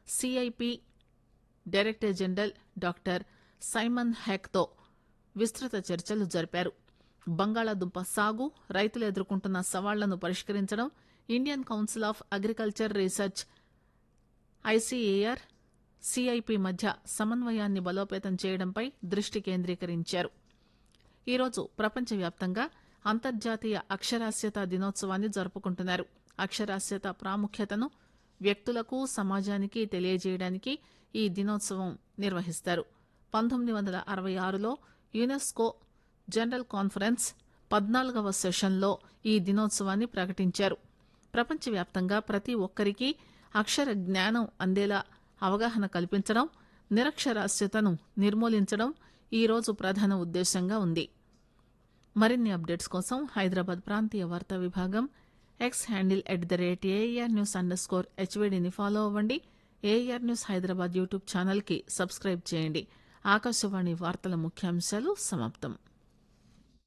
CIP director general doctor Simon హ్యాక్తో విస్తృత చర్చలు జరిపారు బంగాళాదుంప సాగు రైతులు ఎదుర్కొంటున్న సవాళ్లను పరిష్కరించడం Indian council of agriculture research ICAR CIP మధ్య సమన్వయాన్ని బలోపేతం చేయడంపై దృష్టి కేంద్రీకరించారు ఈరోజు ప్రపంచవ్యాప్తంగా అంతర్జాతీయ అక్షరాస్యత దినోత్సవాన్ని జరుపుకుంటున్నారు అక్షరాస్యత ప్రాముఖ్యతను వ్యక్తులకు సమాజానికి తెలియజేయడానికి ఈ దినోత్సవం నిర్వహిస్తారు పంతొమ్మిది వందల అరవై ఆరులో యునెస్కో జనరల్ కాన్ఫరెన్స్ పద్నాలుగవ సెషన్లో ఈ దినోత్సవాన్ని ప్రకటించారు ప్రపంచవ్యాప్తంగా ప్రతి ఒక్కరికి అక్షర జ్ఞానం అందేలా అవగాహన కల్పించడం నిరక్షరాస్యతను నిర్మూలించడం ఈ రోజు ప్రధాన ఉద్దేశంగా ఉంది మరిన్ని అప్డేట్స్ కోసం హైదరాబాద్ ప్రాంతీయ వార్తా విభాగం X handle at the rate AIR news underscore స్కోర్ హెచ్వీడీని ఫాలో అవ్వండి ఏఆర్ న్యూస్ హైదరాబాద్ యూట్యూబ్ ఛానల్కి సబ్స్క్రైబ్ చేయండి ఆకాశవాణి వార్తల ముఖ్యాంశాలు సమాప్తం